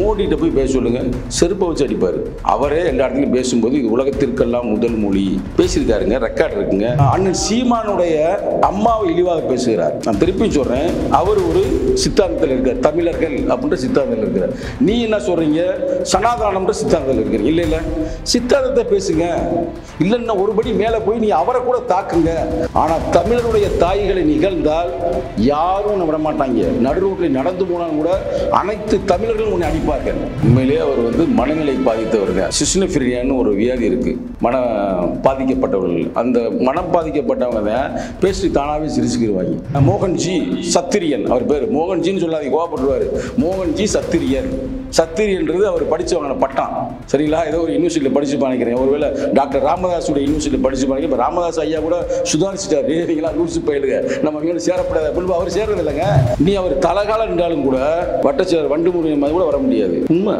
மோடிட்ட போய் பேச சொல்லுங்க செருப்பை வச்சு அடிப்பாரு அவரே எல்லா இடத்துலையும் பேசும்போது இது உலகத்திற்கெல்லாம் முதல் மொழி பேசியிருக்காருங்க ரெக்கார்ட் இருக்குங்க அண்ணன் சீமானுடைய அம்மாவை இழிவாக பேசுகிறார் நான் திருப்பியும் சொல்றேன் அவர் ஒரு சித்தாந்தத்தில் இருக்கார் தமிழர்கள் அப்படின்ற சித்தாந்தத்தில் இருக்கிறார் நீ என்ன சொல்றீங்க சனாதனம்ன்ற சித்தாந்தத்தில் இருக்கிறீங்க இல்லை இல்லை சித்தாந்தத்தை பேசுங்க இல்லைன்னா ஒருபடி மேலே போய் நீ அவரை கூட தாக்குங்க ஆனால் தமிழருடைய தாய்களை நிகழ்ந்தால் யாரும் விட மாட்டாங்க நடு ரோட்டில் நடந்து போனாலும் கூட அனைத்து தமிழர்களும் உன்னை அடிப்பார்கள் உண்மையிலேயே அவர் வந்து மனநிலை பாதித்தவருங்க சிஸ்னோஃபிரியான்னு ஒரு வியாதி இருக்கு மன பாதிக்கப்பட்டவர்கள் அந்த மனம் பாதிக்கப்பட்டவங்க தான் பேசி தானாகவே சிரிச்சுக்கிடுவாங்க மோகன்ஜி சத்திரியன் அவர் பேர் மோகன்ஜின்னு சொல்லாதீங்க கோவப்பட்டுருவாரு மோகன்ஜி சத்திரியன் சத்திரியன்றது அவர் படிச்சவங்க பட்டம் சரிங்களா ஏதோ ஒரு யூனிவர்சிட்டியில் படிச்சு நினைக்கிறேன் ஒருவேளை டாக்டர் ராமதாஸுடைய யூனிவர்சிட்டியில் படிச்சு நினைக்கிறேன் இப்போ ராமதாஸ் ஐயா கூட சுதாரிச்சிட்டார் நீங்களா லூசு பயிலுங்க நம்ம இங்கே சேரப்படாத பின்பு அவர் சேர்றது இல்லைங்க நீ அவர் தலகாலம் இருந்தாலும் கூட வட்டச்சேர் வண்டு முறை மாதிரி கூட வர முடியாது உண்மை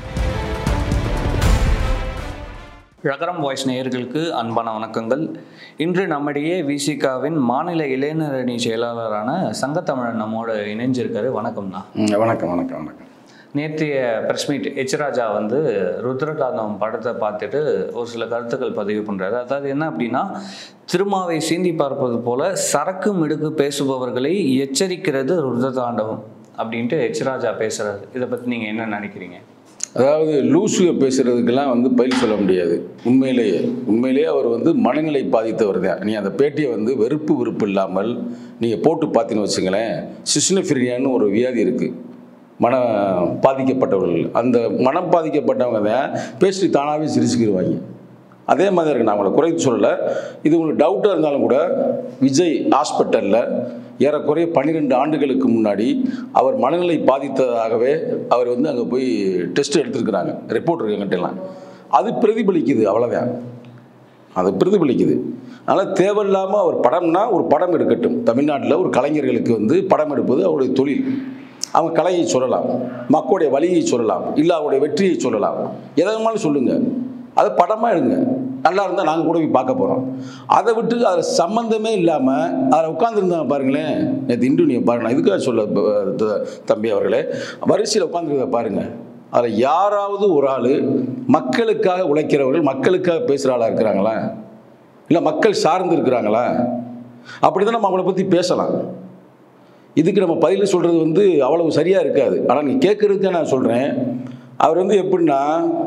ரகரம் வாய்ஸ் நேயர்களுக்கு அன்பான வணக்கங்கள் இன்று நம்மிடையே விசிகாவின் மாநில இளைஞர் அணி செயலாளரான சங்கத்தமிழன் நம்மோட இணைஞ்சிருக்காரு வணக்கம்ண்ணா ம், வணக்கம் வணக்கம் வணக்கம் நேற்றைய ப்ரெஸ் மீட் எச் ராஜா வந்து ருத்ரகாந்தம் படத்தை பார்த்துட்டு ஒரு சில கருத்துக்கள் பதிவு பண்ணுறாரு அதாவது என்ன அப்படின்னா திருமாவை சீந்தி பார்ப்பது போல சரக்கு மிடுக்கு பேசுபவர்களை எச்சரிக்கிறது ருத்ரதாண்டவம் அப்படின்ட்டு எச் ராஜா பேசுறாரு இதை பற்றி நீங்கள் என்ன நினைக்கிறீங்க அதாவது லூசுக பேசுறதுக்கெல்லாம் வந்து பயில் சொல்ல முடியாது உண்மையிலேயே உண்மையிலேயே அவர் வந்து மனநிலை பாதித்தவர் தான் நீ அந்த பேட்டியை வந்து வெறுப்பு விருப்பு இல்லாமல் நீங்கள் போட்டு பார்த்தீங்கன்னு வச்சுங்களேன் சிஸ்னோஃபிரியான்னு ஒரு வியாதி இருக்குது மன பாதிக்கப்பட்டவர்கள் அந்த மனம் பாதிக்கப்பட்டவங்க தான் பேசிட்டு தானாகவே சிரிச்சுக்கிடுவாங்க அதே மாதிரி இருக்கு நான் உங்களை குறைத்து சொல்லலை இது உங்களுக்கு டவுட்டாக இருந்தாலும் கூட விஜய் ஹாஸ்பிட்டலில் ஏறக்குறைய பன்னிரெண்டு ஆண்டுகளுக்கு முன்னாடி அவர் மனநிலை பாதித்ததாகவே அவர் வந்து அங்கே போய் டெஸ்ட் எடுத்திருக்கிறாங்க ரிப்போர்ட் இருக்கு எங்கிட்டலாம் அது பிரதிபலிக்குது அவ்வளோதான் அது பிரதிபலிக்குது அதனால் தேவையில்லாமல் அவர் படம்னா ஒரு படம் எடுக்கட்டும் தமிழ்நாட்டில் ஒரு கலைஞர்களுக்கு வந்து படம் எடுப்பது அவருடைய தொழில் அவங்க கலையை சொல்லலாம் மக்களுடைய வழியை சொல்லலாம் இல்லை அவருடைய வெற்றியை சொல்லலாம் எதை வேணாலும் சொல்லுங்கள் அதை படமாக எடுங்க நல்லா இருந்தால் நாங்கள் கூட போய் பார்க்க போகிறோம் அதை விட்டு அதில் சம்மந்தமே இல்லாமல் அதில் உட்காந்துருந்தாங்க பாருங்களேன் நேற்று இன்று நீங்கள் பாருங்க நான் இதுக்காக சொல்ல ப- த- தம்பி அவர்களே வரிசையில் உட்காந்துருக்க பாருங்கள் அதில் யாராவது ஒரு ஆள் மக்களுக்காக உழைக்கிறவர்கள் மக்களுக்காக பேசுகிற ஆளாக இருக்கிறாங்களா இல்லை மக்கள் சார்ந்து இருக்கிறாங்களா அப்படி தான் நம்ம அவங்கள பற்றி பேசலாம் இதுக்கு நம்ம பதில் சொல்கிறது வந்து அவ்வளவு சரியாக இருக்காது ஆனால் நீ கேட்குறதுக்கு நான் சொல்கிறேன் அவர் வந்து எப்படின்னா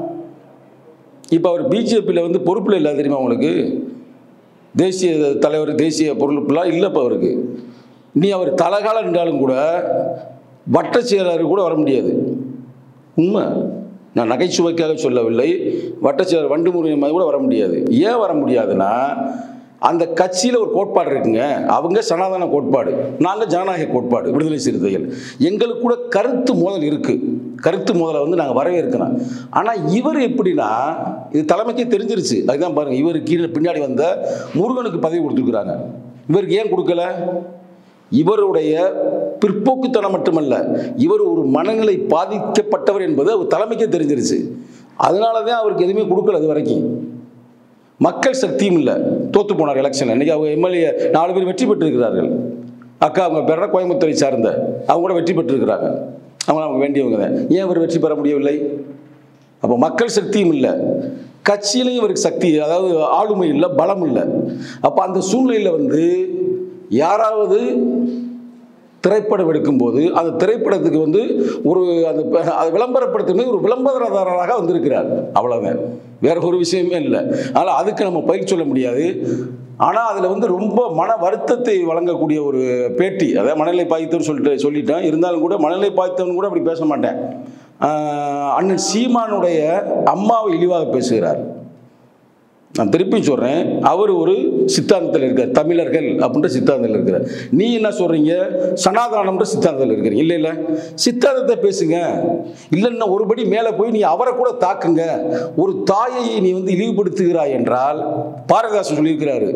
இப்போ அவர் பிஜேபியில் வந்து பொறுப்பில் இல்லை தெரியுமா உங்களுக்கு தேசிய தலைவர் தேசிய பொறுப்புலாம் இல்லை இப்போ அவருக்கு நீ அவர் தலகாலம் நின்றாலும் கூட வட்ட செயலாளர் கூட வர முடியாது உண்மை நான் நகைச்சுவைக்காக சொல்லவில்லை வட்டச்செயலர் வண்டு முறை மாதிரி கூட வர முடியாது ஏன் வர முடியாதுன்னா அந்த கட்சியில் ஒரு கோட்பாடு இருக்குங்க அவங்க சனாதன கோட்பாடு நாங்கள் ஜனநாயக கோட்பாடு விடுதலை சிறுத்தைகள் எங்களுக்கு கூட கருத்து மோதல் இருக்குது கருத்து மோதலை வந்து நாங்கள் வரவேற்கிறோம் ஆனால் இவர் எப்படின்னா இது தலைமைக்கே தெரிஞ்சிருச்சு அதுதான் பாருங்கள் இவர் கீழே பின்னாடி வந்த முருகனுக்கு பதவி கொடுத்துருக்குறாங்க இவருக்கு ஏன் கொடுக்கல இவருடைய பிற்போக்குத்தனம் மட்டுமல்ல இவர் ஒரு மனநிலை பாதிக்கப்பட்டவர் என்பது அவர் தலைமைக்கே தெரிஞ்சிருச்சு அதனால தான் அவருக்கு எதுவுமே கொடுக்கல அது வரைக்கும் மக்கள் சக்தியும் இல்லை தோத்து போனார் எலெக்ஷன் இன்னைக்கு அவங்க எம்எல்ஏ நாலு பேர் வெற்றி பெற்றிருக்கிறார்கள் அக்கா அவங்க பேர கோயம்புத்தூரை சார்ந்த அவங்க கூட வெற்றி பெற்றிருக்கிறாங்க அவங்க நமக்கு வேண்டியவங்க தான் ஏன் அவர் வெற்றி பெற முடியவில்லை அப்போ மக்கள் சக்தியும் இல்லை கட்சியிலையும் இவருக்கு சக்தி அதாவது ஆளுமை இல்லை பலம் இல்லை அப்போ அந்த சூழ்நிலையில் வந்து யாராவது திரைப்படம் எடுக்கும்போது அந்த திரைப்படத்துக்கு வந்து ஒரு அந்த ப- அதை விளம்பரப்படுத்துமே ஒரு விளம்பரதாரராக வந்திருக்கிறார் அவ்வளோதான் வேற ஒரு விஷயமே இல்லை அதனால் அதுக்கு நம்ம பயிர் சொல்ல முடியாது ஆனால் அதில் வந்து ரொம்ப மன வருத்தத்தை வழங்கக்கூடிய ஒரு பேட்டி அதாவது மனநிலை பாதித்தவன் சொல்லிட்டு சொல்லிட்டேன் இருந்தாலும் கூட மனநிலை பாதித்தவன் கூட அப்படி பேச மாட்டேன் ஆஹ் அண்ணன் சீமானுடைய அம்மாவை இழிவாக பேசுகிறார் நான் திருப்பியும் சொல்கிறேன் அவர் ஒரு சித்தாந்தத்தில் இருக்கார் தமிழர்கள் அப்படின்ற சித்தாந்தத்தில் இருக்கிறார் நீ என்ன சொல்கிறீங்க சனாதானம்ன்ற சித்தாந்தத்தில் இருக்கிறீங்க இல்லை இல்லை சித்தாந்தத்தை பேசுங்க இல்லைன்னா ஒருபடி மேலே போய் நீ அவரை கூட தாக்குங்க ஒரு தாயை நீ வந்து இழிவுபடுத்துகிறாய் என்றால் பாரதிதாசன் சொல்லியிருக்கிறாரு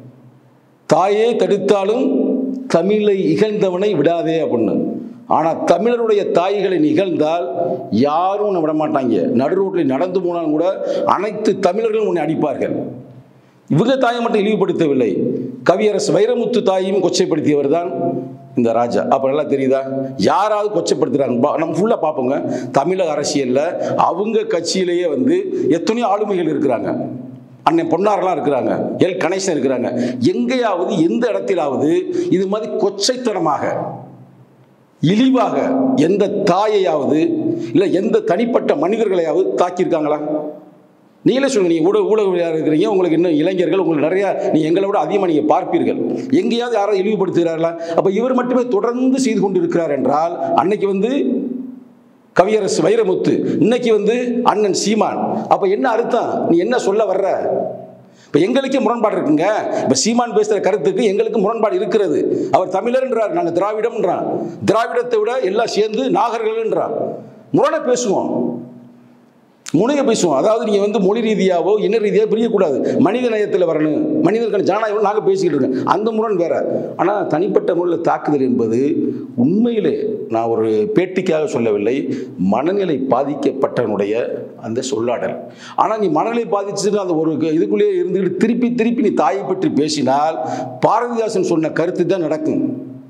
தாயே தடுத்தாலும் தமிழை இகழ்ந்தவனை விடாதே அப்படின்னு ஆனால் தமிழருடைய தாய்களை நிகழ்ந்தால் யாரும் உன்னை விட மாட்டாங்க நடு ரோட்டில் நடந்து போனாலும் கூட அனைத்து தமிழர்களும் உன்னை அடிப்பார்கள் இவங்க தாயை மட்டும் இழிவுபடுத்தவில்லை கவியரசு வைரமுத்து தாயையும் கொச்சைப்படுத்தியவர் தான் இந்த ராஜா அப்போ நல்லா தெரியுதா யாராவது கொச்சப்படுத்துறாங்க பா- நம்ம ஃபுல்லாக பார்ப்போங்க தமிழக அரசியலில் அவங்க கட்சியிலேயே வந்து எத்தனையோ ஆளுமைகள் இருக்கிறாங்க அண்ணன் பொன்னாரெல்லாம் இருக்கிறாங்க எல் கணேசன் இருக்கிறாங்க எங்கேயாவது எந்த இடத்திலாவது இது மாதிரி கொச்சைத்தனமாக இழிவாக எந்த தாயையாவது இல்லை எந்த தனிப்பட்ட மனிதர்களையாவது தாக்கியிருக்காங்களா நீங்களே சொல்லுங்க நீங்கள் ஊடக ஊடகவியலாளர் இருக்கிறீங்க உங்களுக்கு இன்னும் இளைஞர்கள் உங்களுக்கு நிறையா நீங்கள் எங்களை விட அதிகமாக நீங்கள் பார்ப்பீர்கள் எங்கேயாவது யாராவது இழிவுபடுத்துகிறார்களா அப்போ இவர் மட்டுமே தொடர்ந்து செய்து கொண்டு இருக்கிறார் என்றால் அன்னைக்கு வந்து கவியரசு வைரமுத்து இன்னைக்கு வந்து அண்ணன் சீமான் அப்போ என்ன அர்த்தம் நீ என்ன சொல்ல வர்ற இப்போ எங்களுக்கே முரண்பாடு இருக்குங்க இப்போ சீமான் பேசுகிற கருத்துக்கு எங்களுக்கு முரண்பாடு இருக்கிறது அவர் தமிழர்ன்றார் நாங்கள் திராவிடம்ன்றான் திராவிடத்தை விட எல்லாம் சேர்ந்து நாகர்கள்ன்றான் முரணை பேசுவோம் முனைய பேசுவோம் அதாவது நீங்கள் வந்து மொழி ரீதியாவோ இன ரீதியாக பிரியக்கூடாது மனித நேயத்தில் வரணும் மனிதர்கள் ஜனநாயகம் நாங்கள் பேசிக்கிட்டு இருக்கோம் அந்த முரண் வேற ஆனால் தனிப்பட்ட முறையில் தாக்குதல் என்பது உண்மையிலே நான் ஒரு பேட்டிக்காக சொல்லவில்லை மனநிலை பாதிக்கப்பட்டவனுடைய அந்த சொல்லாடல் ஆனால் நீ மனநிலை பாதிச்சுட்டு அந்த ஒரு இதுக்குள்ளேயே இருந்துக்கிட்டு திருப்பி திருப்பி நீ தாயை பற்றி பேசினால் பாரதிதாசன் சொன்ன கருத்து தான் நடக்கும்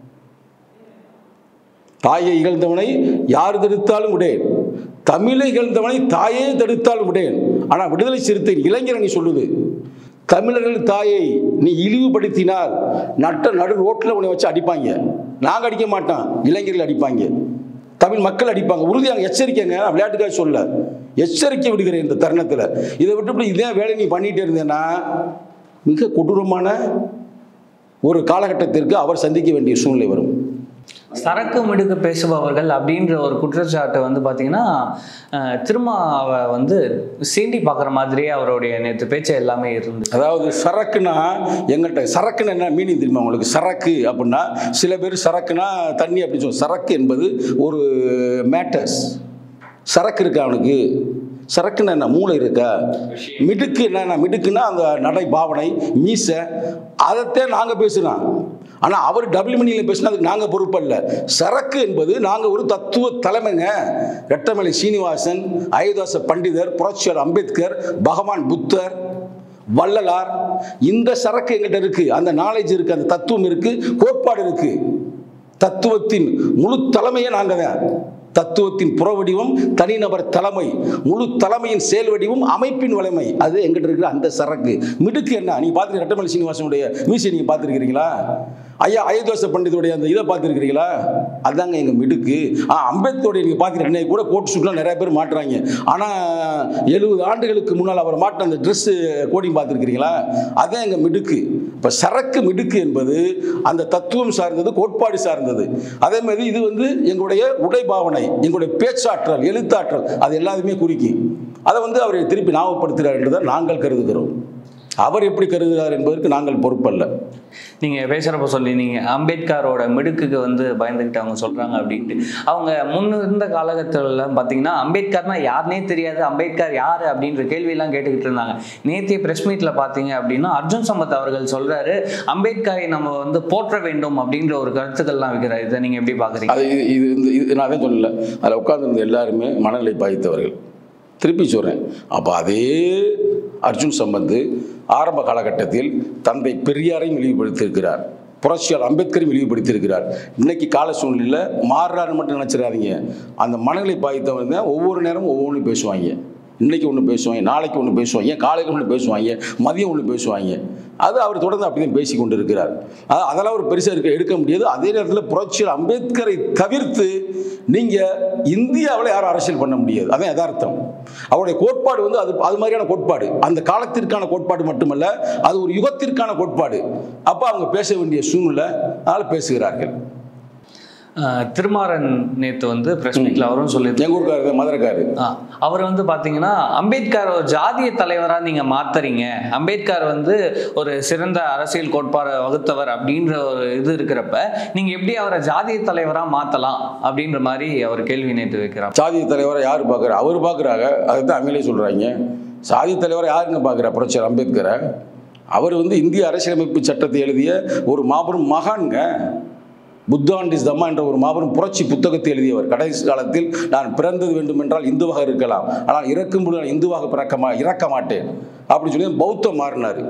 தாயை இகழ்ந்தவனை யார் தடுத்தாலும் விடேன் தமிழை இகழ்ந்தவனை தாயே தடுத்தாலும் விடேன் ஆனால் விடுதலை சிறுத்தை இளைஞரணி சொல்லுது தமிழர்கள் தாயை நீ இழிவுபடுத்தினால் நட்ட நடு ரோட்டில் உன்னை வச்சு அடிப்பாங்க நாங்கள் அடிக்க மாட்டோம் இளைஞர்கள் அடிப்பாங்க தமிழ் மக்கள் அடிப்பாங்க உறுதியாக எச்சரிக்கைங்க நான் விளையாட்டுக்காக சொல்ல எச்சரிக்கை விடுகிறேன் இந்த தருணத்தில் இதை விட்டு இதே வேலை நீ பண்ணிட்டு இருந்தேன்னா மிக கொடூரமான ஒரு காலகட்டத்திற்கு அவர் சந்திக்க வேண்டிய சூழ்நிலை வரும் சரக்கு மிடுக்கு பேசுபவர்கள் அப்படின்ற ஒரு குற்றச்சாட்டு வந்து பார்த்தீங்கன்னா அஹ், திருமாவை வந்து சீண்டி பார்க்குற மாதிரியே அவருடைய நேற்று பேச்சு எல்லாமே இருந்துச்சு அதாவது சரக்குனா எங்கள்கிட்ட சரக்குன்னு என்ன மீனிங் தெரியுமா உங்களுக்கு சரக்கு அப்படின்னா சில பேர் சரக்குனா தண்ணி அப்படின்னு சொல்லுவோம் சரக்கு என்பது ஒரு மேட்டர்ஸ் சரக்கு இருக்கா அவனுக்கு சரக்குன்னா என்ன மூளை இருக்கா மிடுக்கு என்ன மிடுக்குன்னா அந்த நடை பாவனை மீசை அதைத்தான் நாங்கள் பேசுகிறோம் ஆனால் அவர் டபுள் மீனிங்கில் பேசினா அதுக்கு நாங்கள் பொறுப்பல்ல சரக்கு என்பது நாங்கள் ஒரு தத்துவ தலைமைங்க ரெட்டமலை சீனிவாசன் அயோதாச பண்டிதர் புரட்சியாளர் அம்பேத்கர் பகவான் புத்தர் வள்ளலார் இந்த சரக்கு எங்கிட்ட இருக்கு அந்த நாலேஜ் இருக்கு அந்த தத்துவம் இருக்கு கோட்பாடு இருக்கு தத்துவத்தின் முழு தலைமையே நாங்கள் தான் தத்துவத்தின் புறவடிவம் தனிநபர் தலைமை முழு தலைமையின் செயல் வடிவம் அமைப்பின் வலிமை அது எங்கிட்ட இருக்கிற அந்த சரக்கு மிடுக்கு என்ன நீங்க பார்த்துருக்க ரெட்டமலை சீனிவாசனுடைய மியூசியம் நீங்க பார்த்துருக்கிறீங்களா ஐயா அயோத்தியாச பண்டிதோடைய அந்த இதை பார்த்துருக்கிறீங்களா அதாங்க எங்கள் மிடுக்கு ஆ அம்பேத்கருடைய நீங்கள் பார்த்துருக்கீங்க கூட கோட் சூட்லாம் நிறைய பேர் மாட்டுறாங்க ஆனால் எழுபது ஆண்டுகளுக்கு முன்னால் அவர் மாட்டின அந்த ட்ரெஸ்ஸு கோடிங் பார்த்துருக்கிறீங்களா அதான் எங்கள் மிடுக்கு இப்போ சரக்கு மிடுக்கு என்பது அந்த தத்துவம் சார்ந்தது கோட்பாடு சார்ந்தது அதே மாதிரி இது வந்து எங்களுடைய உடை பாவனை எங்களுடைய பேச்சாற்றல் எழுத்தாற்றல் அது எல்லாத்தையுமே குறிக்கி அதை வந்து அவர் திருப்பி ஞாபகப்படுத்துகிறார் என்றதை நாங்கள் கருதுகிறோம் அவர் எப்படி கருதுகிறார் என்பதற்கு நாங்கள் பொறுப்பல்ல நீங்கள் பேசுகிறப்ப சொல்லியிருந்தீங்க அம்பேத்கரோட மிடுக்குக்கு வந்து பயந்துக்கிட்டு அவங்க சொல்கிறாங்க அப்படின்ட்டு அவங்க முன்ன இருந்த காலகட்டத்தில் பார்த்தீங்கன்னா அம்பேத்கர்னா யாருனே தெரியாது அம்பேத்கர் யார் அப்படின்ற கேள்வியெல்லாம் கேட்டுக்கிட்டு இருந்தாங்க நேத்திய ப்ரெஸ் மீட்டில் பார்த்தீங்க அப்படின்னா அர்ஜுன் சம்பத் அவர்கள் சொல்கிறாரு அம்பேத்கரை நம்ம வந்து போற்ற வேண்டும் அப்படின்ற ஒரு கருத்துக்கள்லாம் வைக்கிறார் இதை நீங்கள் எப்படி பார்க்குறீங்க அது இது இது இந்த இது நான் அதான் சொல்லல அதில் உட்கார்ந்திருந்த எல்லாருமே மனநிலை பாதித்தவர்கள் திருப்பி சொல்கிறேன் அப்போ அதே அர்ஜுன் சம்பந்து ஆரம்ப காலகட்டத்தில் தந்தை பெரியாரையும் இழிவுபடுத்தியிருக்கிறார் புரட்சியாளர் அம்பேத்கரையும் இழிவுபடுத்தியிருக்கிறார் இன்னைக்கு கால சூழ்நிலையில் மாறுறாருன்னு மட்டும் நினச்சிடாதீங்க அந்த மனநிலை பாதித்தவங்க தான் ஒவ்வொரு நேரமும் ஒவ்வொன்றும் பேசுவாங்க இன்னைக்கு ஒன்று பேசுவாங்க நாளைக்கு ஒன்று பேசுவாங்க ஏன் காலையில் ஒன்று பேசுவாங்க மதியம் ஒன்று பேசுவாங்க அது அவர் தொடர்ந்து அப்படி தான் பேசி கொண்டு இருக்கிறார் அது அதெல்லாம் ஒரு பெருசாக இருக்க எடுக்க முடியாது அதே நேரத்தில் புரட்சியாளர் அம்பேத்கரை தவிர்த்து நீங்கள் இந்தியாவில் யாரும் அரசியல் பண்ண முடியாது அதான் யதார்த்தம் அவருடைய கோட்பாடு வந்து அது அது மாதிரியான கோட்பாடு அந்த காலத்திற்கான கோட்பாடு மட்டுமல்ல அது ஒரு யுகத்திற்கான கோட்பாடு அப்போ அவங்க பேச வேண்டிய சூழ்நிலை அதனால் பேசுகிறார்கள் அஹ் திருமாறன் நேற்று வந்து ப்ரெஸ் மீட்டில் அவரும் சொல்லியிருந்தார் எங்கள் ஊருக்காரர் மதுரைக்காரு ஆ, அவர் வந்து பார்த்தீங்கன்னா அம்பேத்கர் ஒரு ஜாதிய தலைவராக நீங்கள் மாத்துறீங்க அம்பேத்கர் வந்து ஒரு சிறந்த அரசியல் கோட்பாடு வகுத்தவர் அப்படின்ற ஒரு இது இருக்கிறப்ப நீங்கள் எப்படி அவரை ஜாதிய தலைவராக மாற்றலாம் அப்படின்ற மாதிரி அவர் கேள்வி நேற்று வைக்கிறார் சாதி தலைவரை யார் பார்க்குறா அவர் பார்க்குறாங்க அதுதான் அவங்களே சொல்கிறாங்க சாதி தலைவரை யாருங்க பார்க்குறா புரட்சியாளர் அம்பேத்கரை அவர் வந்து இந்திய அரசியலமைப்பு சட்டத்தை எழுதிய ஒரு மாபெரும் மகான்ங்க புத்தாண்ட் இஸ் தம்மா என்ற ஒரு மாபெரும் புரட்சி புத்தகத்தை எழுதியவர் கடைசி காலத்தில் நான் பிறந்தது வேண்டுமென்றால் இந்துவாக இருக்கலாம் ஆனால் இறக்கும் பொழுது நான் இந்துவாக பிறக்க மா இறக்க மாட்டேன் அப்படி சொல்லி பௌத்தம் மாறினார்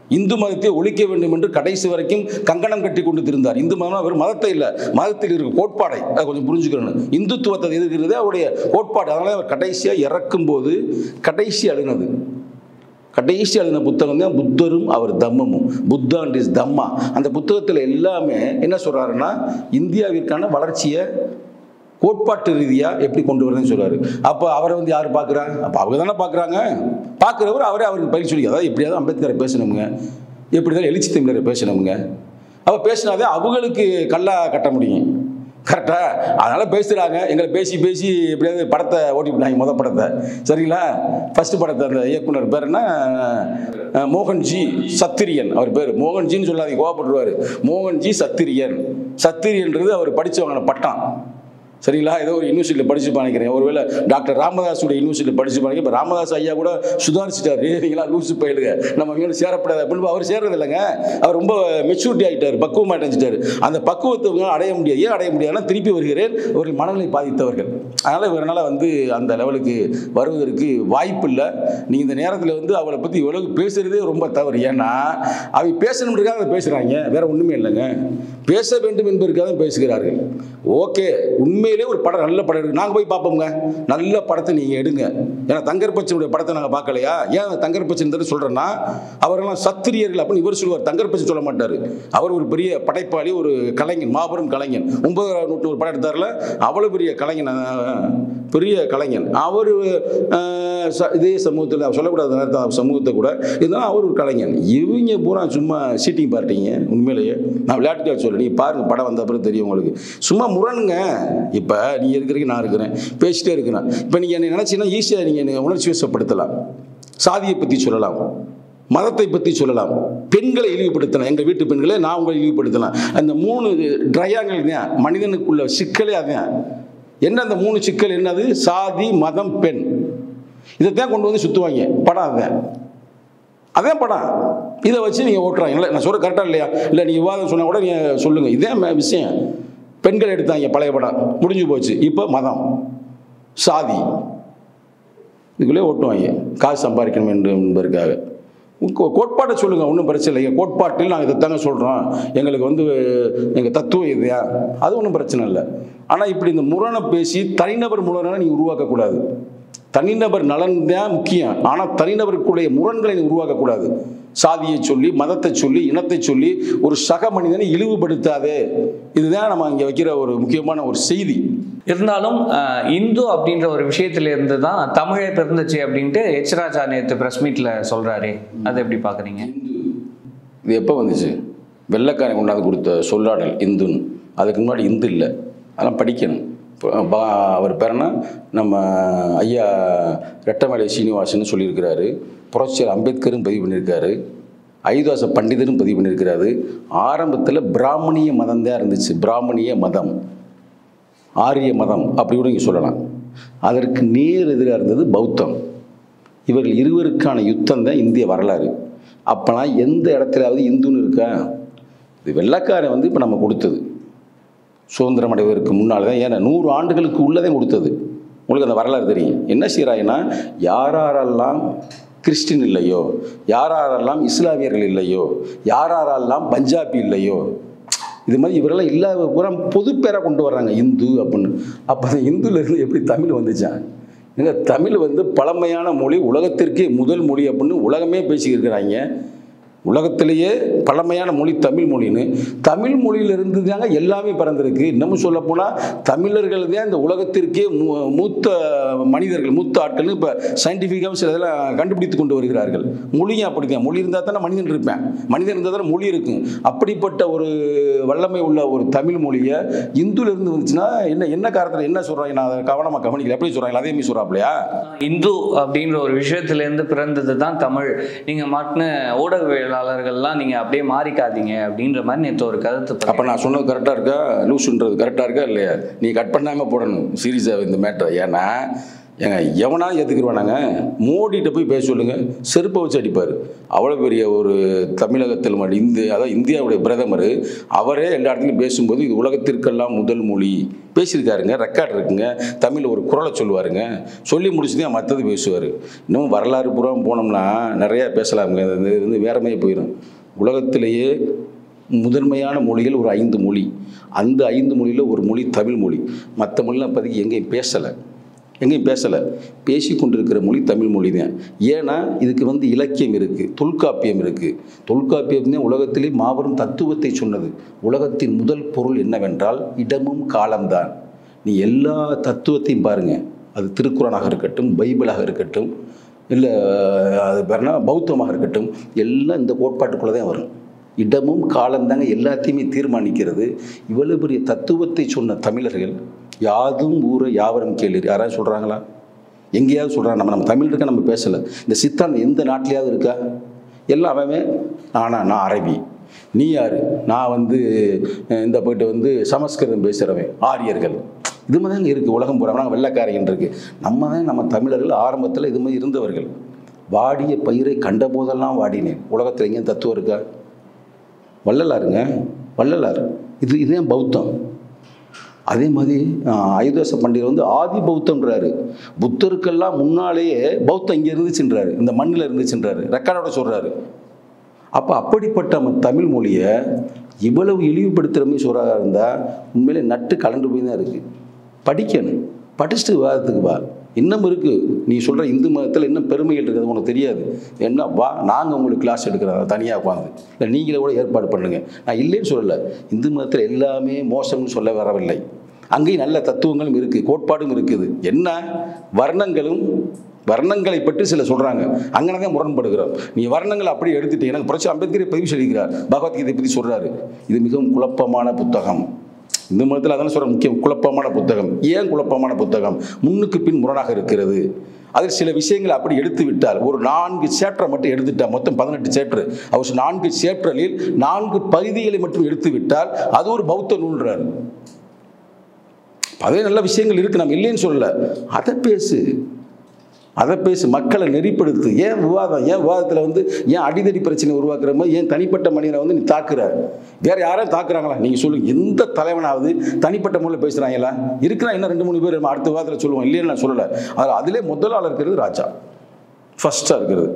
இந்து மதத்தை ஒழிக்க வேண்டும் என்று கடைசி வரைக்கும் கங்கணம் கட்டி கொண்டு திருந்தார் இந்து மதம் வெறும் மதத்தை இல்லை மதத்தில் இருக்க கோட்பாடை அதை கொஞ்சம் புரிஞ்சுக்கணும் இந்துத்துவத்தை எதிர்க்கிறதே அவருடைய கோட்பாடு அதனால அவர் கடைசியாக இறக்கும் போது கடைசி அழுனது கடைசி எழுதின புத்தகம் தான் புத்தரும் அவர் தம்மமும் புத்தா அண்ட் இஸ் தம்மா அந்த புத்தகத்தில் எல்லாமே என்ன சொல்றாருன்னா இந்தியாவிற்கான வளர்ச்சியை கோட்பாட்டு ரீதியாக எப்படி கொண்டு வரதுன்னு சொல்றாரு அப்போ அவரை வந்து யார் பார்க்குறா அப்போ அவங்க தானே பார்க்குறாங்க பார்க்குறவர் அவரே அவருக்கு பயிர் சொல்லி அதாவது எப்படியாவது அம்பேத்கரை பேசணுங்க எப்படி தான் எழுச்சி தமிழரை பேசணுங்க அப்போ பேசினாதே அவங்களுக்கு கல்லா கட்ட முடியும் கரெக்டா அதனால பேசுகிறாங்க எங்களை பேசி பேசி எப்படியாவது படத்தை ஓட்டி விட்டாங்க முத படத்தை சரிங்களா ஃபர்ஸ்ட் படத்தை அந்த இயக்குனர் பேர் என்ன அஹ், மோகன்ஜி சத்திரியன் அவர் பேர் மோகன்ஜின்னு சொல்லாதீங்க கோவப்பட்டுருவார் மோகன்ஜி சத்திரியன் சத்திரியன்றது அவர் படித்தவங்க பட்டம் சரிங்களா ஏதோ ஒரு யூனிவர்சிட்டியில் படிச்சு நினைக்கிறேன் ஒருவேளை டாக்டர் ராமதாஸோட யூனிவர்சிட்டியில் படிச்சு நினைக்கிறேன் இப்போ ராமதாஸ் ஐயா கூட சுதாரிச்சிட்டாரு நீங்களா லூசு பயிலுங்க நம்ம இவங்க சேரப்படாது அப்படின்னு அவர் சேர்றது இல்லைங்க அவர் ரொம்ப மெச்சூரிட்டி ஆகிட்டார் பக்குவமாக அடைஞ்சிட்டாரு அந்த பக்குவத்தை இவங்க அடைய முடியாது ஏன் அடைய முடியாதுன்னா திருப்பி வருகிறேன் ஒரு மனநிலை பாதித்தவர்கள் அதனால் இவரால் வந்து அந்த லெவலுக்கு வருவதற்கு வாய்ப்பு இல்லை நீங்கள் இந்த நேரத்தில் வந்து அவளை பற்றி இவ்வளவு பேசுகிறதே ரொம்ப தவறு ஏன்னா அவங்க பேசணுன்றதுக்காக அதை பேசுகிறாங்க வேற ஒன்றுமே இல்லைங்க பேச வேண்டும் என்பதற்காக தான் பேசுகிறார்கள் ஓகே உண்மையிலே ஒரு படம் நல்ல படம் இருக்கு நாங்கள் போய் பார்ப்போங்க நல்ல படத்தை நீங்கள் எடுங்க ஏன்னா தங்கர் பச்சனுடைய படத்தை நாங்கள் பார்க்கலையா ஏன் தங்கர் பச்சன் சொல்கிறேன்னா அவரெல்லாம் சத்திரியர்கள் அப்படின்னு இவர் சொல்லுவார் தங்கர் பச்சன் சொல்ல மாட்டார் அவர் ஒரு பெரிய படைப்பாளி ஒரு கலைஞன் மாபெரும் கலைஞன் ஒன்பதாம் நூற்று ஒரு படம் எடுத்தார்ல அவ்வளோ பெரிய கலைஞன் அஹ், பெரிய கலைஞன் அவர் இதே சமூகத்தில் சொல்லக்கூடாத நேரத்தில் சமூகத்தை கூட இருந்தாலும் அவர் ஒரு கலைஞன் இவங்க பூரா சும்மா சீட்டிங் பார்ட்டிங்க உண்மையிலேயே நான் விளையாட்டுக்காக சொல்ல நீ பாருங்க படம் வந்த அப்புறம் தெரியும் உங்களுக்கு சும்மா முரணுங்க இப்போ நீ இருக்கிறீங்க நான் இருக்கிறேன் பேசிட்டே இருக்கிறேன் இப்போ நீங்கள் என்ன நினச்சிங்கன்னா ஈஸியாக நீங்கள் என்னை உணர்ச்சி வசப்படுத்தலாம் சாதியை பற்றி சொல்லலாம் மதத்தை பற்றி சொல்லலாம் பெண்களை இழிவுபடுத்தலாம் எங்கள் வீட்டு பெண்களை நான் உங்களை இழிவுபடுத்தலாம் அந்த மூணு ட்ரையாங்கிள் தான் மனிதனுக்குள்ள சிக்கலே அதான் என்ன அந்த மூணு சிக்கல் என்னது சாதி மதம் பெண் இதைத்தான் கொண்டு வந்து சுற்றுவாங்க படம் அதுதான் அதே படம் இதை வச்சு நீங்கள் ஓட்டுறாங்க இல்லை நான் சொல்ல கரெக்டாக இல்லையா இல்லை நீங்கள் விவாதம் சொன்னால் கூட நீங்கள் சொல்லுங்கள் இதே ம- விஷயம் பெண்கள் எடுத்தாங்க பழைய படம் முடிஞ்சு போச்சு இப்போ மதம் சாதி இதுக்குள்ளே ஓட்டுவாங்க காசு சம்பாதிக்கணும் என்று என்பதற்காக கோ- கோட்பாட்டை சொல்லுங்கள் ஒன்றும் பிரச்சனை இல்லைங்க கோட்பாட்டில் நாங்கள் இதைத்தாங்க சொல்கிறோம் எங்களுக்கு வந்து எங்கள் தத்துவம் இதுயா அது ஒன்றும் பிரச்சனை இல்லை ஆனால் இப்படி இந்த முரணை பேசி தனிநபர் முரணை நீங்கள் உருவாக்கக்கூடாது தனிநபர் நலன் தான் முக்கியம் ஆனால் தனிநபருக்குடைய முரண்களை நீ உருவாக்கக்கூடாது சாதியை சொல்லி மதத்தை சொல்லி இனத்தை சொல்லி ஒரு சக மனிதனை இழிவுபடுத்தாதே இதுதான் நம்ம இங்கே வைக்கிற ஒரு முக்கியமான ஒரு செய்தி இருந்தாலும் அஹ், இந்து அப்படின்ற ஒரு விஷயத்துல இருந்து தான் தமிழே பிறந்துச்சு அப்படின்ட்டு எச் ராஜா நேற்று ப்ரெஸ் மீட்டில் சொல்றாரு அதை எப்படி பார்க்குறீங்க இது எப்போ வந்துச்சு வெள்ளைக்காரன் கொண்டாந்து கொடுத்த சொல்லாடல் இந்துன்னு அதுக்கு முன்னாடி இந்து இல்லை அதெல்லாம் படிக்கணும் இப்போ பா- அவர் பேரனா நம்ம ஐயா ரெட்டமலை சீனிவாசன் சொல்லியிருக்கிறாரு புரட்சியர் அம்பேத்கரும் பதிவு பண்ணியிருக்காரு ஐதாச பண்டிதரும் பதிவு பண்ணியிருக்கிறாரு ஆரம்பத்தில் பிராமணிய மதம் தான் இருந்துச்சு பிராமணிய மதம் ஆரிய மதம் அப்படி கூட இங்கே சொல்லலாம் அதற்கு நேர் எதிராக இருந்தது பௌத்தம் இவர்கள் இருவருக்கான யுத்தம் தான் இந்திய வரலாறு அப்போனா எந்த இடத்துலாவது இந்துன்னு இருக்கா இது வெள்ளைக்காரன் வந்து இப்போ நம்ம கொடுத்தது சுதந்திரம் அடைவதற்கு முன்னால் தான் ஏன்னா நூறு ஆண்டுகளுக்கு உள்ளதே கொடுத்தது உங்களுக்கு அந்த வரலாறு தெரியும் என்ன செய்கிறாங்கன்னா யாரெல்லாம் கிறிஸ்டின் இல்லையோ யாரெல்லாம் இஸ்லாமியர்கள் இல்லையோ யாரெல்லாம் பஞ்சாபி இல்லையோ இது மாதிரி இவரெல்லாம் இல்லாத பூரா பொது பேராக கொண்டு வர்றாங்க இந்து அப்படின்னு அப்போ அந்த இந்துலேருந்து எப்படி தமிழ் வந்துச்சான் ஏங்க தமிழ் வந்து பழமையான மொழி உலகத்திற்கே முதல் மொழி அப்படின்னு உலகமே பேசியிருக்கிறாங்க உலகத்திலேயே பழமையான மொழி தமிழ் மொழின்னு தமிழ் மொழியிலிருந்து தாங்க எல்லாமே பிறந்திருக்கு இன்னமும் சொல்ல போனால் தமிழர்கள் தான் இந்த உலகத்திற்கே மூ- மூத்த மனிதர்கள் மூத்த ஆட்கள்னு இப்போ சயின்டிஃபிக்காக சில இதெல்லாம் கண்டுபிடித்து கொண்டு வருகிறார்கள் மொழியும் அப்படிதான் மொழி இருந்தால் தானே மனிதன் இருப்பேன் மனிதன் இருந்தால் தானே மொழி இருக்கும் அப்படிப்பட்ட ஒரு வல்லமை உள்ள ஒரு தமிழ் மொழியை இந்துலேருந்து வந்துச்சுன்னா என்ன என்ன காரணத்தில் என்ன சொல்கிறாங்க நான் அதை கவனமாக கவனிக்கல எப்படி சொல்கிறாங்க அதே மாதிரி சொல்கிறாப்லையா இந்து அப்படின்ற ஒரு விஷயத்திலேருந்து பிறந்தது தான் தமிழ் நீங்கள் மாட்டின ஊடகவியலாளர்கள்லாம் நீங்கள் அப்படியே மாறிக்காதீங்க அப்படின்ற மாதிரி நேற்று ஒரு கருத்து பதிவு அப்போ நான் சொன்னது கரெக்டாக இருக்கா லூசுன்றது கரெக்டாக இருக்கா இல்லையா நீ கட் பண்ணாமல் போடணும் சீரியஸாக இந்த மேட்டர் ஏன்னா ஏங்க எவனா ஏற்றுக்குருவானாங்க மோடிகிட்ட போய் பேச சொல்லுங்க செருப்பை வச்சு அடிப்பார் அவ்வளோ பெரிய ஒரு தமிழகத்தில் ம- இந்திய அதாவது இந்தியாவுடைய பிரதமர் அவரே எல்லா இடத்துலையும் பேசும்போது இது உலகத்திற்கெல்லாம் முதல் மொழி பேசியிருக்காருங்க ரெக்கார்ட் இருக்குங்க தமிழில் ஒரு குரலை சொல்லுவாருங்க சொல்லி முடிச்சுதான் மற்றது பேசுவார் இன்னும் வரலாறு புறம் போனோம்னா நிறையா பேசலாமுங்க இது வந்து வேற மாதிரி போயிடும் உலகத்திலேயே முதன்மையான மொழிகள் ஒரு ஐந்து மொழி அந்த ஐந்து மொழியில் ஒரு மொழி தமிழ் மொழி மற்ற மொழிலாம் இப்போதைக்கு எங்கேயும் பேசலை எங்கேயும் பேசலை பேசி கொண்டிருக்கிற மொழி தமிழ் மொழி தான் ஏன்னா இதுக்கு வந்து இலக்கியம் இருக்குது தொல்காப்பியம் இருக்குது தொல்காப்பியம் தான் உலகத்திலே மாபெரும் தத்துவத்தை சொன்னது உலகத்தின் முதல் பொருள் என்னவென்றால் இடமும் காலம்தான் நீ எல்லா தத்துவத்தையும் பாருங்க அது திருக்குறளாக இருக்கட்டும் பைபிளாக இருக்கட்டும் இல்லை அது பேர்னா பௌத்தமாக இருக்கட்டும் எல்லாம் இந்த கோட்பாட்டுக்குள்ளே தான் வரும் இடமும் காலம்தாங்க எல்லாத்தையுமே தீர்மானிக்கிறது இவ்வளவு பெரிய தத்துவத்தை சொன்ன தமிழர்கள் யாதும் ஊர யாவரும் கேளு யாராவது சொல்கிறாங்களா எங்கேயாவது சொல்கிறாங்க நம்ம நம்ம தமிழ் இருக்க நம்ம பேசலை இந்த சித்தாந்தம் எந்த நாட்டிலையாவது இருக்கா எல்லாம் அவன் நானா நான் அரபி நீ யார் நான் வந்து அஹ், இந்த போயிட்டு வந்து சமஸ்கிருதம் பேசுகிறவன் ஆரியர்கள் இது மாதிரி தாங்க இருக்குது உலகம் பூரா நாங்கள் வெள்ளைக்காரங்க இருக்குது நம்ம தான் நம்ம தமிழர்கள் ஆரம்பத்தில் இது மாதிரி இருந்தவர்கள் வாடிய பயிரை கண்ட போதெல்லாம் வாடினேன் உலகத்தில் எங்கேயும் தத்துவம் இருக்கா வள்ளலாருங்க வள்ளலார் இது இதுதான் பௌத்தம் அதே மாதிரி ஆஹ், அயோத்தியாச பண்டிகர் வந்து ஆதி பௌத்தம்ன்றாரு புத்தருக்கெல்லாம் முன்னாலேயே பௌத்தம் இங்கே இருந்துச்சுன்றாரு இந்த மண்ணில் இருந்துச்சுன்றாரு ரெக்கார்டோட சொல்கிறாரு அப்போ அப்படிப்பட்ட நம்ம தமிழ் மொழியை இவ்வளவு இழிவுபடுத்துகிற மாதிரி சொல்கிறதா இருந்தால் உண்மையிலே நட்டு கலண்டு போய் தான் இருக்குது படிக்கணும் படிச்சுட்டு விவாதத்துக்கு வா இன்னும் இருக்குது நீ சொல்கிற இந்து மதத்தில் இன்னும் பெருமைகள் இருக்குது உனக்கு தெரியாது என்ன வா நாங்கள் உங்களுக்கு கிளாஸ் எடுக்கிறோம் தனியாக உட்காந்து இல்லை நீங்களே கூட ஏற்பாடு பண்ணுங்க நான் இல்லைன்னு சொல்லலை இந்து மதத்தில் எல்லாமே மோசம்னு சொல்ல வரவில்லை அங்கேயும் நல்ல தத்துவங்களும் இருக்குது கோட்பாடும் இருக்குது என்ன வர்ணங்களும் வர்ணங்களை பற்றி சில சொல்கிறாங்க அங்கே தான் முரண்படுகிறோம் நீ வர்ணங்களை அப்படியே எடுத்துட்டு எனக்கு புரட்சி அம்பேத்கரை பதிவு சொல்லிக்கிறார் பகவத்கீதை பற்றி சொல்கிறாரு இது மிகவும் குழப்பமான புத்தகம் இந்த மதத்தில் அதான சொல்ற முக்கியம் குழப்பமான புத்தகம் ஏன் குழப்பமான புத்தகம் முன்னுக்கு பின் முரணாக இருக்கிறது அதில் சில விஷயங்களை அப்படி எடுத்து விட்டால் ஒரு நான்கு சேப்டரை மட்டும் எடுத்துட்டால் மொத்தம் பதினெட்டு சேப்டர் அவர் நான்கு சேப்டரில் நான்கு பகுதிகளை மட்டும் எடுத்து விட்டால் அது ஒரு பௌத்த நூல்றாரு அதே நல்ல விஷயங்கள் இருக்கு நம்ம இல்லைன்னு சொல்லல அதை பேசு அதை பேசு மக்களை நெறிப்படுத்து ஏன் விவாதம் ஏன் விவாதத்தில் வந்து ஏன் அடிதடி பிரச்சனை உருவாக்குற மாதிரி ஏன் தனிப்பட்ட மனிதனை வந்து நீ தாக்குற வேற யாரும் தாக்குறாங்களா நீங்கள் சொல்லுங்க எந்த தலைவனாவது தனிப்பட்ட முறையில் பேசுகிறாங்களா இருக்கிறா இன்னும் ரெண்டு மூணு பேர் நம்ம அடுத்த விவாதத்தில் சொல்லுவோம் இல்லைன்னு நான் சொல்லலை அதில் அதிலே முதல் ஆள் இருக்கிறது ராஜா ஃபர்ஸ்ட்டாக இருக்கிறது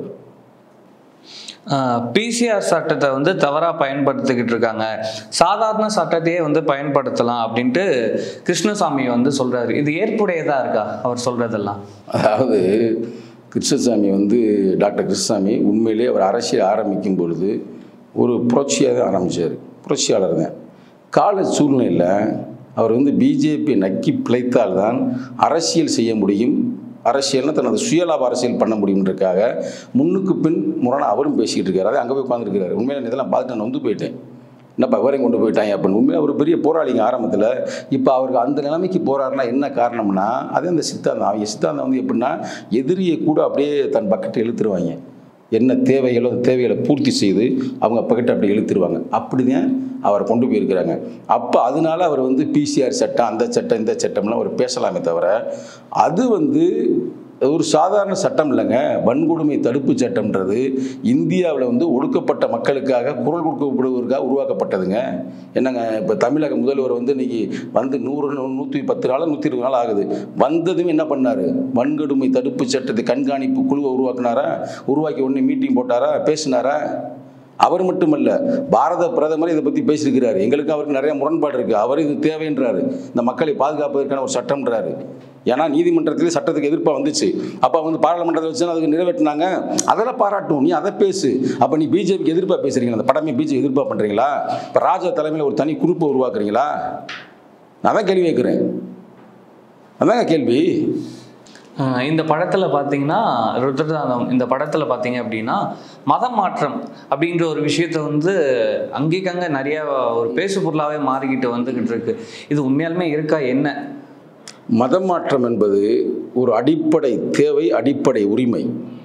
பிசிஆர் சட்டத்தை வந்து தவறாக பயன்படுத்திக்கிட்டு இருக்காங்க சாதாரண சட்டத்தையே வந்து பயன்படுத்தலாம் அப்படின்ட்டு கிருஷ்ணசாமி வந்து சொல்றாரு இது ஏற்புடையதா இருக்கா அவர் சொல்றதெல்லாம் அதாவது கிருஷ்ணசாமி வந்து டாக்டர் கிருஷ்ணசாமி உண்மையிலே அவர் அரசியல் ஆரம்பிக்கும் பொழுது ஒரு புரட்சியாக தான் ஆரம்பித்தார் புரட்சியாளர் தான் கால சூழ்நிலையில் அவர் வந்து பிஜேபி நக்கி பிழைத்தால்தான் அரசியல் செய்ய முடியும் அரசியல்னா தனது சுயலாப அரசியல் பண்ண முடியுன்றதுக்காக முன்னுக்கு பின் முரணா அவரும் பேசிக்கிட்டு இருக்காரு அதே அங்கே போய் உட்காந்துருக்காரு உண்மையில நான் இதெல்லாம் பார்த்துட்டு நான் வந்து போயிட்டேன் என்னப்பா இவரையும் கொண்டு போயிட்டாங்க அப்படின்னு உண்மையாக ஒரு பெரிய போராளிங்க ஆரம்பத்தில் இப்போ அவருக்கு அந்த நிலைமைக்கு போறாருன்னா என்ன காரணம்னா அதே அந்த சித்தாந்தம் அவங்க சித்தாந்தம் வந்து எப்படின்னா எதிரியை கூட அப்படியே தன் பக்கெட்டை இழுத்துருவாங்க என்ன தேவைகளோ அந்த தேவைகளை பூர்த்தி செய்து அவங்க பக்கெட்டை அப்படி இழுத்துருவாங்க அப்படிதான் அவரை கொண்டு போயிருக்கிறாங்க அப்போ அதனால அவர் வந்து பிசிஆர் சட்டம் அந்த சட்டம் இந்த சட்டம்லாம் அவர் பேசலாமே தவிர அது வந்து ஒரு சாதாரண சட்டம் இல்லைங்க வன்கொடுமை தடுப்பு சட்டம்ன்றது இந்தியாவில் வந்து ஒடுக்கப்பட்ட மக்களுக்காக குரல் கொடுக்கப்படுவதற்காக உருவாக்கப்பட்டதுங்க என்னங்க இப்போ தமிழக முதல்வர் வந்து இன்னைக்கு வந்து நூறு நூற்றி பத்து நாள் நூற்றி இருபது நாள் ஆகுது வந்ததும் என்ன பண்ணார் வன்கொடுமை தடுப்பு சட்டத்தை கண்காணிப்பு குழுவை உருவாக்குனாரா உருவாக்கி உடனே மீட்டிங் போட்டாரா பேசினாரா அவர் மட்டுமல்ல பாரத பிரதமர் இதை பற்றி பேசியிருக்கிறாரு எங்களுக்கு அவருக்கு நிறைய முரண்பாடு இருக்குது அவர் இது தேவைன்றாரு இந்த மக்களை பாதுகாப்பதற்கான ஒரு சட்டம்ன்றாரு ஏன்னா நீதிமன்றத்திலே சட்டத்துக்கு எதிர்ப்பாக வந்துச்சு அப்போ வந்து பாராளுமன்றத்தை வச்சு அதுக்கு நிறைவேற்றினாங்க அதெல்லாம் பாராட்டும் நீ அதை பேசு அப்போ நீ பிஜேபிக்கு எதிர்ப்பாக பேசுறீங்களா அந்த படமே பிஜேபி எதிர்ப்பாக பண்ணுறீங்களா இப்போ ராஜா தலைமையில் ஒரு தனி குரூப்பை உருவாக்குறீங்களா நான் தான் கேள்வி கேட்குறேன் அதாங்க கேள்வி ஆஹ் இந்த படத்தில் பார்த்தீங்கன்னா ருத்ரதானம் இந்த படத்தில் பார்த்தீங்க அப்படின்னா மதம் மாற்றம் அப்படின்ற ஒரு விஷயத்த வந்து அங்கேக்கங்க நிறைய ஒரு பேசு பொருளாகவே மாறிக்கிட்டு வந்துக்கிட்டு இருக்கு இது உண்மையாலுமே இருக்கா என்ன மதம் மாற்றம் என்பது ஒரு அடிப்படை தேவை அடிப்படை உரிமை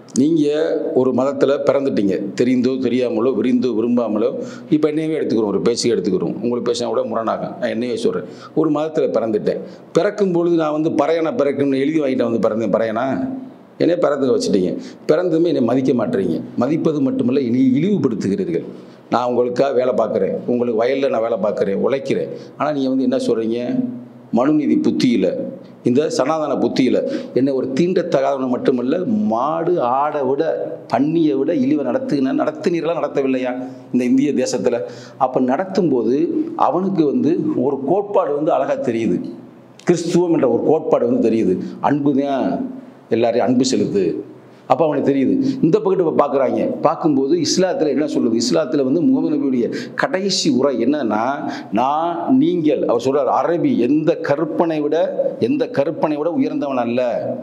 நீங்கள் ஒரு மதத்தில் பிறந்துட்டீங்க தெரிந்தோ தெரியாமலோ விரிந்தோ விரும்பாமலோ இப்போ என்னையவே எடுத்துக்கிறோம் ஒரு பேச்சுக்கு எடுத்துக்கிறோம் உங்களுக்கு பேசினா கூட முரணாகும் நான் என்னையே சொல்கிறேன் ஒரு மதத்தில் பிறந்துட்டேன் பிறக்கும் பொழுது நான் வந்து பறையனா பிறக்கணும்னு எழுதி வாங்கிட்டு வந்து பிறந்தேன் பறையனா என்னைய பிறந்து வச்சுட்டீங்க பிறந்துமே என்னை மதிக்க மாட்டீங்க மதிப்பது மட்டுமல்ல இனி இழிவுபடுத்துகிறீர்கள் நான் உங்களுக்காக வேலை பார்க்குறேன் உங்களுக்கு வயலில் நான் வேலை பார்க்குறேன் உழைக்கிறேன் ஆனால் நீங்கள் வந்து என்ன சொல்கிறீங்க மனுநீதி புத்தியில் இந்த சனாதன புத்தியில் என்ன ஒரு தீண்டத்தகாதவனை மட்டுமல்ல மாடு ஆடை விட பன்னியை விட இழிவை நடத்துன நடத்துனீர்களா நடத்தவில்லையா இந்த இந்திய தேசத்தில் அப்போ நடத்தும்போது அவனுக்கு வந்து ஒரு கோட்பாடு வந்து அழகாக தெரியுது கிறிஸ்துவம் என்ற ஒரு கோட்பாடு வந்து தெரியுது அன்பு தான் எல்லாரையும் அன்பு செலுத்து அப்போ அவனுக்கு தெரியுது இந்த பக்கத்து இப்போ பார்க்குறாங்க பார்க்கும்போது இஸ்லாத்தில் என்ன சொல்லுது இஸ்லாத்தில் வந்து முகமது நபியுடைய கடைசி உரை என்னன்னா நான் நீங்கள் அவர் சொல்றார் அரபி எந்த கற்பனை விட எந்த கற்பனை விட உயர்ந்தவன் அல்ல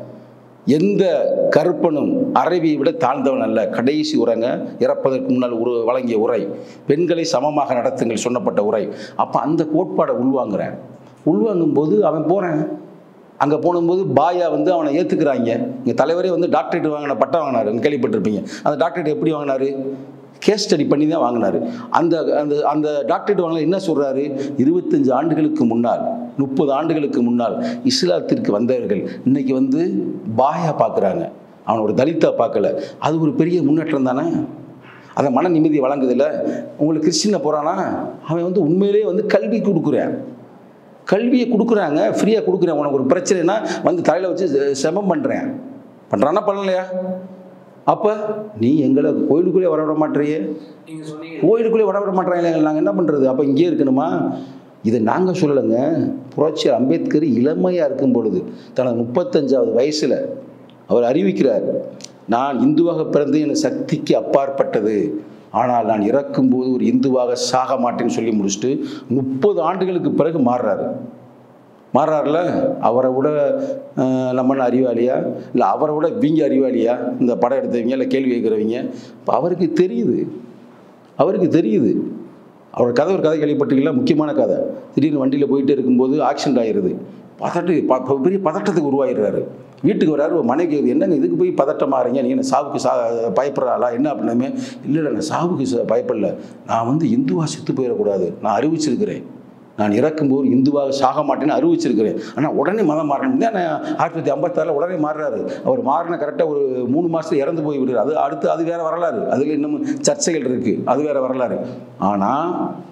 எந்த கருப்பனும் அரபியை விட தாழ்ந்தவன் அல்ல கடைசி உரைங்க இறப்பதற்கு முன்னால் ஒரு வழங்கிய உரை பெண்களை சமமாக நடத்துங்கள் சொன்னப்பட்ட உரை அப்போ அந்த கோட்பாடை உள்வாங்குறேன் உள்வாங்கும் போது அவன் போகிறேன் அங்கே போகும்போது பாயா வந்து அவனை ஏற்றுக்கிறாங்க இங்கே தலைவரே வந்து டாக்டரேட் வாங்கின பட்டம் வாங்கினாரு நீங்க கேள்விப்பட்டிருப்பீங்க அந்த டாக்டரேட் எப்படி வாங்கினாரு கேஸ் ஸ்டடி பண்ணி தான் வாங்கினாரு அந்த அந்த அந்த டாக்டரேட் வாங்கின என்ன சொல்கிறாரு இருபத்தஞ்சு ஆண்டுகளுக்கு முன்னால் முப்பது ஆண்டுகளுக்கு முன்னால் இஸ்லாத்திற்கு வந்தவர்கள் இன்னைக்கு வந்து பாயா பார்க்குறாங்க அவன் ஒரு தலித்தா பார்க்கல அது ஒரு பெரிய முன்னேற்றம் தானே அதை மன நிம்மதி வழங்குதில்ல உங்களுக்கு கிறிஸ்டின போகிறானா அவன் வந்து உண்மையிலேயே வந்து கல்வி கொடுக்குறேன் கல்வியை கொடுக்குறாங்க ஃப்ரீயாக கொடுக்குறேன் உனக்கு ஒரு பிரச்சனைனா வந்து தலையில் வச்சு செ- செபம் பண்ணுறேன் பண்ணுறானா பண்ணலையா அப்போ நீ எங்களை கோயிலுக்குள்ளே வர விட மாட்டேறியே நீங்க சொன்னீங்க கோயிலுக்குள்ளே வர விட மாட்டேறாங்க நாங்கள் என்ன பண்ணுறது அப்போ இங்கேயே இருக்கணுமா இதை நாங்கள் சொல்லலைங்க புரட்சி அம்பேத்கர் இளமையாக இருக்கும் பொழுது தனது முப்பத்தஞ்சாவது வயசில் அவர் அறிவிக்கிறார் நான் இந்துவாக பிறந்து என் சக்திக்கு அப்பாற்பட்டது ஆனால் நான் இறக்கும்போது ஒரு இந்துவாக சாக மாட்டேன்னு சொல்லி முடிச்சுட்டு முப்பது ஆண்டுகளுக்கு பிறகு மாறுறாரு மாறாருல அவரை விட அஹ், நம்ம என்ன அறிவாளியா இல்லை அவரை விட இவங்க அறிவாளியா இந்த படம் எடுத்தவங்க இல்லை கேள்வி கேட்குறவங்க இப்போ அவருக்கு தெரியுது அவருக்கு தெரியுது அவர் கதை ஒரு கதை கேள்விப்பட்டீங்களா முக்கியமான கதை திடீர்னு வண்டியில் போயிட்டே இருக்கும்போது ஆக்சிடென்ட் ஆயிடுது பதட்டு ப- பெரிய பதட்டத்துக்கு உருவாயிடுறாரு வீட்டுக்கு வராரு ஒரு மனைவி கேக்குது, என்னங்க இதுக்கு போய் பதட்டமாறீங்க நீங்கள் என்ன சாவுக்கு சா பயப்படுறாளா என்ன அப்படின்னாமே இல்லை இல்லை நான் சாவுக்கு ச- பயப்படல நான் வந்து இந்துவா செத்து போயிடக்கூடாது நான் அறிவிச்சிருக்கிறேன் நான் இறக்கும்போது இந்துவாக சாக மாட்டேன்னு அறிவிச்சிருக்கிறேன் ஆனால் உடனே மதம் மாறணும் தான் ஆயிரத்தி தொள்ளாயிரத்தி ஐம்பத்தாறில் உடனே மாறுறாரு அவர் மாறின கரெக்டாக ஒரு மூணு மாதத்துல இறந்து போய் விடுறாரு அது அடுத்து அது வேற வரலாறு அதில் இன்னும் சர்ச்சைகள் இருக்குது அது வேற வரலாறு ஆனால்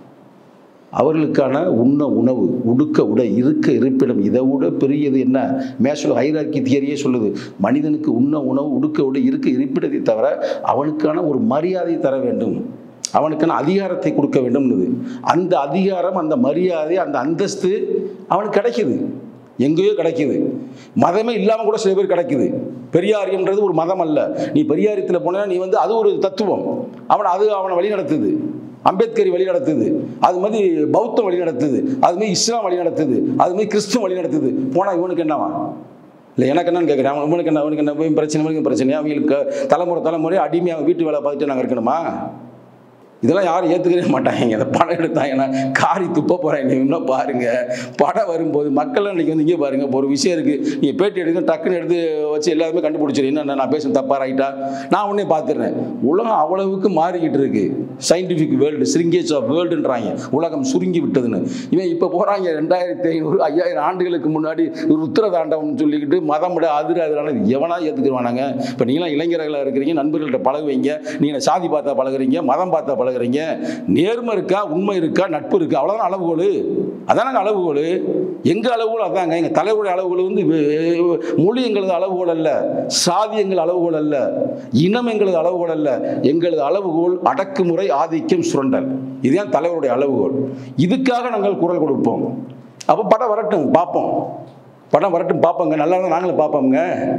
அவர்களுக்கான உண்ண உணவு உடுக்க உடை இருக்க இருப்பிடம் இதை விட பெரியது என்ன மேஷோ ஹைரார்கி தியரியே சொல்லுது மனிதனுக்கு உண்ண உணவு உடுக்க உடை இருக்க இருப்பிடத்தை தவிர அவனுக்கான ஒரு மரியாதை தர வேண்டும் அவனுக்கான அதிகாரத்தை கொடுக்க வேண்டும்னுது அந்த அதிகாரம் அந்த மரியாதை அந்த அந்தஸ்து அவனுக்கு கிடைக்குது எங்கேயோ கிடைக்குது மதமே இல்லாமல் கூட சில பேர் கிடைக்குது பெரியாரியன்றது ஒரு மதம் அல்ல நீ பெரியாரியத்தில் போனா நீ வந்து அது ஒரு தத்துவம் அவனை அது அவனை வழி நடத்துது அம்பேத்கர் வழி நடத்துது அது மாதிரி பௌத்தம் வழி நடத்துது அது மாதிரி இஸ்லாம் வழி நடத்துது அது மாதிரி கிறிஸ்துவ வழி நடத்துது போனால் இவனுக்கு என்னவா இல்லை எனக்கு என்னன்னு கேட்குறேன் அவன் இவனுக்கு என்ன அவனுக்கு என்ன போய் பிரச்சனை இவனுக்கு பிரச்சனை அவங்களுக்கு தலைமுறை தலைமுறை அடிமையாக வீட்டு வேலை பார்த்துட்டு நாங்கள் இருக்கணுமா இதெல்லாம் யாரும் ஏற்றுக்கவே மாட்டாங்க இந்த படம் எடுத்தாங்கன்னா காரி துப்ப போகிறேன் நீ இன்னும் பாருங்க படம் வரும்போது மக்கள் இன்னைக்கு வந்து இங்கே பாருங்க இப்போ ஒரு விஷயம் இருக்குது நீங்கள் பேட்டி எடுக்க டக்குன்னு எடுத்து வச்சு எல்லாருமே கண்டுபிடிச்சிரு என்ன நான் பேசும் தப்பா ரைட்டா நான் உடனே பார்த்துடுறேன் உலகம் அவ்வளவுக்கு மாறிக்கிட்டு இருக்கு சயின்டிஃபிக் வேர்ல்டு ஸ்ரிங்கேஜ் ஆஃப் வேர்ல்டுன்றாங்க உலகம் சுருங்கி விட்டதுன்னு இவன் இப்போ போகிறாங்க ரெண்டாயிரத்தி ஐநூறு ஐயாயிரம் ஆண்டுகளுக்கு முன்னாடி ருத்ரதாண்டவம்னு சொல்லிக்கிட்டு மதம் விட அதிர அதிரான எவனா ஏற்றுக்குருவானாங்க இப்போ நீங்களாம் இளைஞர்களாக இருக்கிறீங்க நண்பர்கள்ட்ட பழகுவீங்க நீங்கள் சாதி பார்த்தா பழகுறீங்க மதம் பார்த்தா பழகுறீங்க நேர்மை இருக்கா உண்மை இருக்கா நட்பு இருக்கா அவ்வளோதான் அளவுகோல் அதானங்க அளவுகோல் எங்கள் அளவுகோல் அதாங்க எங்கள் தலைவருடைய அளவுகோல் வந்து வே- மொழி எங்களது அளவுகோல் அல்ல சாதி எங்கள் அளவுகோல் அல்ல இனம் எங்களது அளவுகோல் அல்ல எங்களது அளவுகோல் அடக்குமுறை ஆதிக்கம் சுரண்டல் இதுதான் தலைவருடைய அளவுகோல் இதுக்காக நாங்கள் குரல் கொடுப்போம் அப்போ படம் வரட்டும் பார்ப்போம் படம் வரட்டும் பார்ப்போங்க நல்லா இருந்தால் நாங்களும் பார்ப்போங்க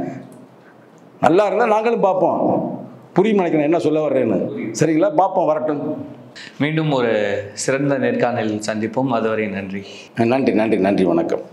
நல்லா இருந்தால் நாங்களும் பார்ப்போம் புரியும் நினைக்கிறேன் என்ன சொல்ல வர்றேன்னு சரிங்களா பார்ப்போம் வரட்டும் மீண்டும் ஒரு சிறந்த நேர்காணலில் சந்திப்போம் அதுவரை நன்றி நன்றி நன்றி நன்றி வணக்கம்